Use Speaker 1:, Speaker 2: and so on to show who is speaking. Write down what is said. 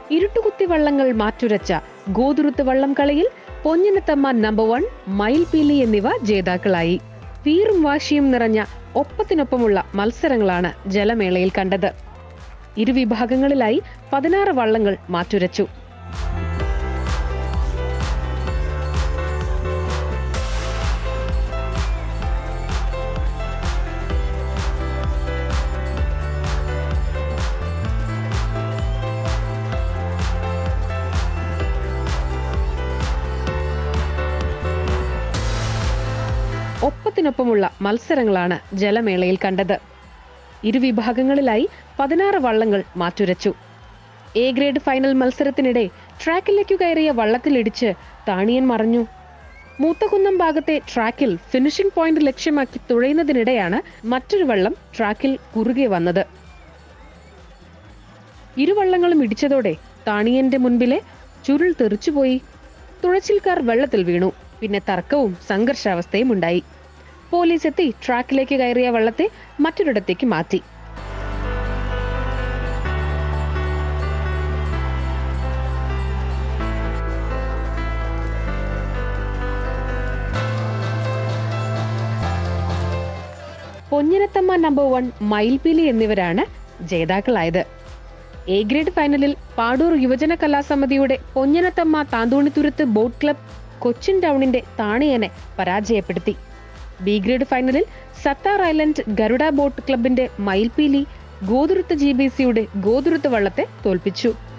Speaker 1: ഇരുട്ടുകുത്തി വള്ളങ്ങൾ മാറ്റുരച്ച ഗോതുരുത്ത് വള്ളം കളിയിൽ പൊന്നിനത്തമ്മ നമ്പർ വൺ മയിൽപീലി എന്നിവ ജേതാക്കളായി വീറും വാശിയും നിറഞ്ഞ ഒപ്പത്തിനൊപ്പമുള്ള മത്സരങ്ങളാണ് ജലമേളയിൽ കണ്ടത് ഇരുവിഭാഗങ്ങളിലായി പതിനാറ് വള്ളങ്ങൾ മാറ്റുരച്ചു ഒപ്പത്തിനൊപ്പമുള്ള മത്സരങ്ങളാണ് ജലമേളയിൽ കണ്ടത് ഇരുവിഭാഗങ്ങളിലായി പതിനാറ് വള്ളങ്ങൾ മാറ്റുരച്ചു എ ഗ്രേഡ് ഫൈനൽ മത്സരത്തിനിടെ ട്രാക്കിലേക്കു കയറിയ വള്ളത്തിലിടിച്ച് താണിയൻ മറഞ്ഞു മൂത്തകുന്നം ഭാഗത്തെ ട്രാക്കിൽ ഫിനിഷിംഗ് പോയിന്റ് ലക്ഷ്യമാക്കി തുഴയുന്നതിനിടെയാണ് മറ്റൊരു വള്ളം ട്രാക്കിൽ കുറുകെ വന്നത് ഇരുവള്ളങ്ങളും ഇടിച്ചതോടെ താണിയന്റെ മുൻപിലെ ചുരുൾ തെറിച്ചുപോയി തുഴച്ചിൽക്കാർ വെള്ളത്തിൽ വീണു പിന്നെ തർക്കവും സംഘർഷാവസ്ഥയും ഉണ്ടായി പോലീസ് എത്തി ട്രാക്കിലേക്ക് കയറിയ വള്ളത്തെ മറ്റൊരിടത്തേക്ക് മാറ്റി പൊന്നിനത്തമ്മ നമ്പർ വൺ മയിൽപീലി എന്നിവരാണ് ജേതാക്കളായത് എ ഗ്രേഡ് ഫൈനലിൽ പാടൂർ യുവജന കലാസമിതിയുടെ പൊന്നിനത്തമ്മ താന്തോണിത്തുരുത്ത് ബോട്ട് ക്ലബ് കൊച്ചിൻ ടൗണിന്റെ താണിയനെ പരാജയപ്പെടുത്തി ബി ഗ്രേഡ് ഫൈനലിൽ സത്താർ ഐലൻഡ് ഗരുഡ ബോട്ട് ക്ലബിന്റെ മയിൽപീലി ഗോതുരുത്ത് ജി ബി സിയുടെ ഗോതുരുത്ത് വള്ളത്തെ തോൽപ്പിച്ചു